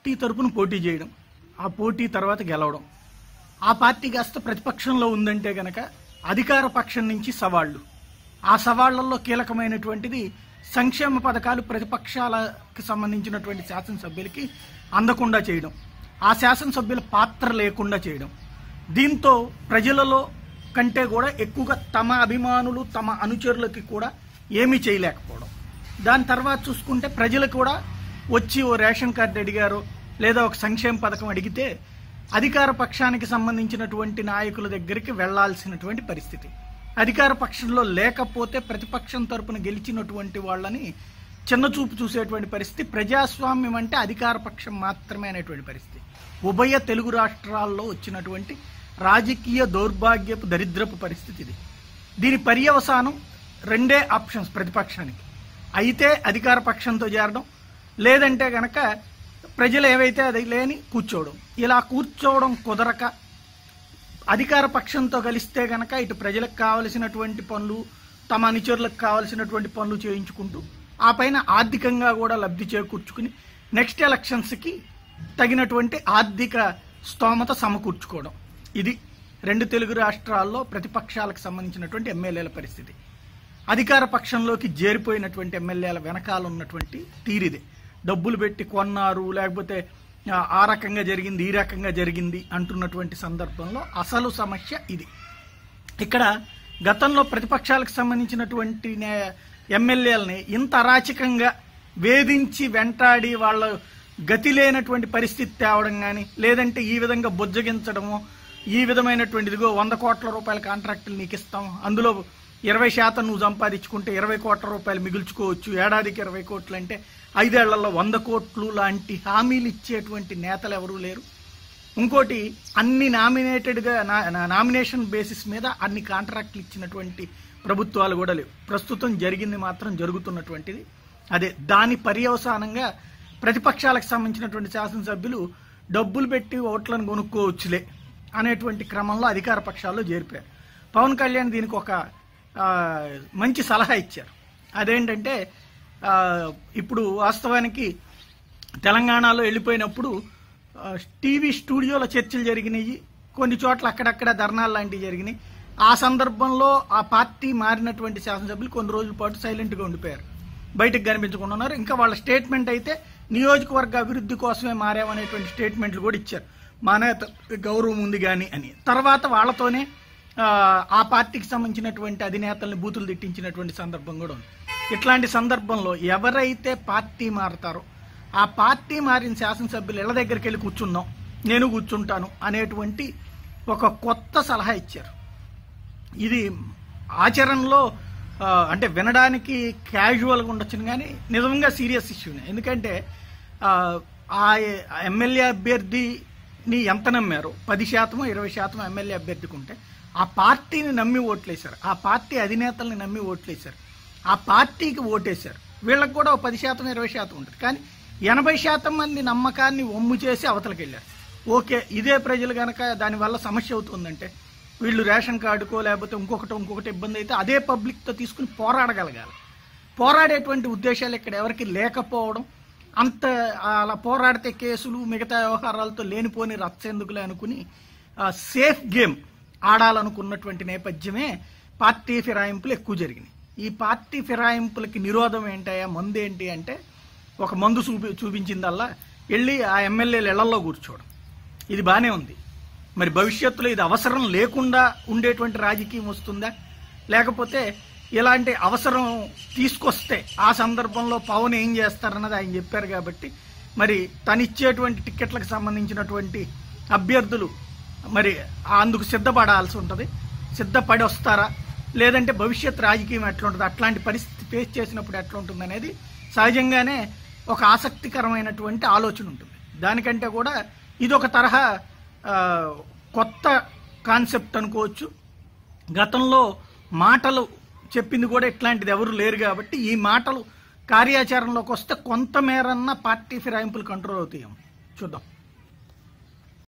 party తరపున పోటీ చేయడం ఆ పోటీ తర్వాత గెలవడం ఆ పార్టీ కాస్త ప్రతిపక్షంలో ఉందంటే గనక అధికార పక్షం నుంచి సవాళ్లు ఆ సవాళ్లలో కీలకమైనటువంటిది సంక్షేమ పథకాలు ప్రతిపక్షాలకు సంబంధించినటువంటి శాసనసభ్యులకి అందకుండా చేయడం ఆ శాసనసభ్యుల పాత్ర లేకుండా చేయడం దీంతో ప్రజలలో కంటే కూడా ఎక్కువగా తమ అభిమానులు తమ అనుచరులకి కూడా ఏమీ చేయలేకపోవడం దాని తర్వాత చూసుకుంటే ప్రజలు కూడా వచ్చి ఓ రేషన్ కార్డు అడిగారు లేదా ఒక సంక్షేమ పథకం అడిగితే అధికార పక్షానికి సంబంధించినటువంటి నాయకుల దగ్గరికి వెళ్లాల్సినటువంటి పరిస్థితి అధికార పక్షంలో లేకపోతే ప్రతిపక్షం తరపున గెలిచినటువంటి వాళ్ళని చిన్న చూపు చూసేటువంటి పరిస్థితి ప్రజాస్వామ్యం అంటే అధికార పక్షం మాత్రమే అనేటువంటి పరిస్థితి ఉభయ తెలుగు రాష్ట్రాల్లో వచ్చినటువంటి రాజకీయ దౌర్భాగ్యపు దరిద్రపు పరిస్థితి ఇది దీని పర్యవసానం రెండే ఆప్షన్స్ ప్రతిపక్షానికి అయితే అధికార పక్షంతో చేరడం లేదంటే గనక ప్రజలు ఏవైతే అది లేని కూర్చోవడం ఇలా కూర్చోవడం కుదరక అధికార పక్షంతో కలిస్తే గనక ఇటు ప్రజలకు కావలసినటువంటి పనులు తమ అనుచరులకు కావలసినటువంటి పనులు చేయించుకుంటూ ఆ పైన ఆర్థికంగా కూడా లబ్ధి చేకూర్చుకుని నెక్స్ట్ ఎలక్షన్స్కి తగినటువంటి ఆర్థిక స్తోమత సమకూర్చుకోవడం ఇది రెండు తెలుగు రాష్ట్రాల్లో ప్రతిపక్షాలకు సంబంధించినటువంటి ఎమ్మెల్యేల పరిస్థితి అధికార పక్షంలోకి చేరిపోయినటువంటి ఎమ్మెల్యేల వెనకాల ఉన్నటువంటి తీరిదే డబ్బులు పెట్టి కొన్నారు లేకపోతే ఆ, ఆ రకంగా జరిగింది ఈ రకంగా జరిగింది అంటున్నటువంటి సందర్భంలో అసలు సమస్య ఇది ఇక్కడ గతంలో ప్రతిపక్షాలకు సంబంధించినటువంటి నే- ఎమ్మెల్యేలని ఇంత అరాచకంగా వేధించి వెంటాడి వాళ్ళ గతి లేనటువంటి పరిస్థితి తేవడం కానీ లేదంటే ఈ విధంగా బుజ్జగించడము ఈ విధమైనటువంటి ఇదిగో వంద కోట్ల రూపాయల కాంట్రాక్టులు నీకు ఇస్తాం అందులో ఇరవై శాతం నువ్వు సంపాదించుకుంటే ఇరవై కోట్ల రూపాయలు మిగుల్చుకోవచ్చు ఏడాదికి ఇరవై కోట్లు అంటే ఐదేళ్లలో వంద కోట్లు లాంటి హామీలు ఇచ్చేటువంటి నేతలు ఎవరూ లేరు ఇంకోటి అన్ని నామినేటెడ్గా నామినేషన్ బేసిస్ మీద అన్ని కాంట్రాక్ట్లు ఇచ్చినటువంటి ప్రభుత్వాలు కూడా లేవు ప్రస్తుతం జరిగింది మాత్రం జరుగుతున్నటువంటిది అదే దాని పర్యవసానంగా ప్రతిపక్షాలకు సంబంధించినటువంటి శాసనసభ్యులు డబ్బులు పెట్టి ఓట్లను కొనుక్కోవచ్చులే అనేటువంటి క్రమంలో అధికార పక్షాల్లో చేరిపోయారు పవన్ కళ్యాణ్ దీనికి ఒక ఆ, మంచి సలహా ఇచ్చారు అదేంటంటే ఆ, ఇప్పుడు వాస్తవానికి తెలంగాణలో వెళ్ళిపోయినప్పుడు ఆ, టీవీ స్టూడియోలో చర్చలు జరిగినాయి కొన్ని చోట్ల అక్కడక్కడ ధర్నాలు లాంటివి జరిగినాయి ఆ సందర్భంలో ఆ పార్టీ మారినటువంటి శాసనసభ్యులు కొన్ని రోజుల పాటు సైలెంట్గా ఉండిపోయారు బయటకు కనిపించకుండా ఉన్నారు ఇంకా వాళ్ళ స్టేట్మెంట్ అయితే నియోజకవర్గ అభివృద్ధి కోసమే మారామనేటువంటి స్టేట్మెంట్లు కూడా ఇచ్చారు మా నేత గౌరవం ఉంది కానీ అని తర్వాత వాళ్ళతోనే ఆ, ఆ పార్టీకి సంబంధించినటువంటి అధినేతల్ని బూతులు తిట్టించినటువంటి సందర్భం కూడా ఉంది ఇట్లాంటి సందర్భంలో ఎవరైతే పార్టీ మారతారో ఆ పార్టీ మారిన శాసనసభ్యులు ఇళ్ళ దగ్గరికి వెళ్ళి కూర్చుందాం నేను కూర్చుంటాను అనేటువంటి ఒక కొత్త సలహా ఇచ్చారు ఇది ఆచరణలో ఆ, అంటే వినడానికి క్యాజువల్గా ఉండొచ్చును కానీ నిజంగా సీరియస్ ఇష్యూనే ఎందుకంటే ఆ, ఆ ఎమ్మెల్యే అభ్యర్థిని ఎంత నమ్మారు పది శాతమో ఇరవై శాతం ఎమ్మెల్యే అభ్యర్థికి ఉంటే ఆ పార్టీని నమ్మి ఓట్లేశారు ఆ పార్టీ అధినేతల్ని నమ్మి ఓట్లేశారు ఆ పార్టీకి ఓటేశారు వీళ్ళకి కూడా ఓ పది శాతం ఇరవై శాతం ఉంటుంది కానీ ఎనభై శాతం మంది నమ్మకాన్ని ఒమ్ము చేసి అవతలకి వెళ్ళారు ఓకే ఇదే ప్రజలు కనుక దానివల్ల సమస్య అవుతుందంటే వీళ్ళు రేషన్ కార్డుకో లేకపోతే ఇంకొకటి ఇంకొకటి ఇబ్బంది అయితే అదే పబ్లిక్తో తీసుకుని పోరాడగలగాలి పోరాడేటువంటి ఉద్దేశాలు ఇక్కడ ఎవరికి లేకపోవడం అంత అలా పోరాడితే కేసులు మిగతా వ్యవహారాలతో లేనిపోని రచ్చేందుకులే అనుకుని ఆ, సేఫ్ గేమ్ ఆడాలనుకున్నటువంటి నేపథ్యమే పార్టీ ఫిరాయింపులు ఎక్కువ జరిగినాయి ఈ పార్టీ ఫిరాయింపులకి నిరోధం ఏంటయ్యా మందు ఏంటి అంటే ఒక మందు చూపి చూపించిందల్లా వెళ్ళి ఆ ఎమ్మెల్యేలు ఇళ్లలో కూర్చోవడం ఇది బాగానే ఉంది మరి భవిష్యత్తులో ఇది అవసరం లేకుండా ఉండేటువంటి రాజకీయం వస్తుందా లేకపోతే ఇలాంటి అవసరం తీసుకొస్తే ఆ సందర్భంలో పవన్ ఏం చేస్తారన్నది ఆయన చెప్పారు కాబట్టి మరి తను ఇచ్చేటువంటి టిక్కెట్లకు సంబంధించినటువంటి అభ్యర్థులు మరి అందుకు సిద్ధపడాల్సి ఉంటుంది సిద్ధపడి వస్తారా లేదంటే భవిష్యత్ రాజకీయం ఎట్లా ఉంటుంది అట్లాంటి పరిస్థితి ఫేస్ చేసినప్పుడు ఎట్లా ఉంటుంది అనేది సహజంగానే ఒక ఆసక్తికరమైనటువంటి ఆలోచన ఉంటుంది దానికంటే కూడా ఇది ఒక తరహా ఆ, కొత్త కాన్సెప్ట్ అనుకోవచ్చు గతంలో మాటలు చెప్పింది కూడా ఇట్లాంటిది ఎవరు లేరు కాబట్టి ఈ మాటలు కార్యాచరణలోకి వస్తే కొంత మేరన్న పార్టీ ఫిరాయింపులు కంట్రోల్ అవుతాయేమో చూద్దాం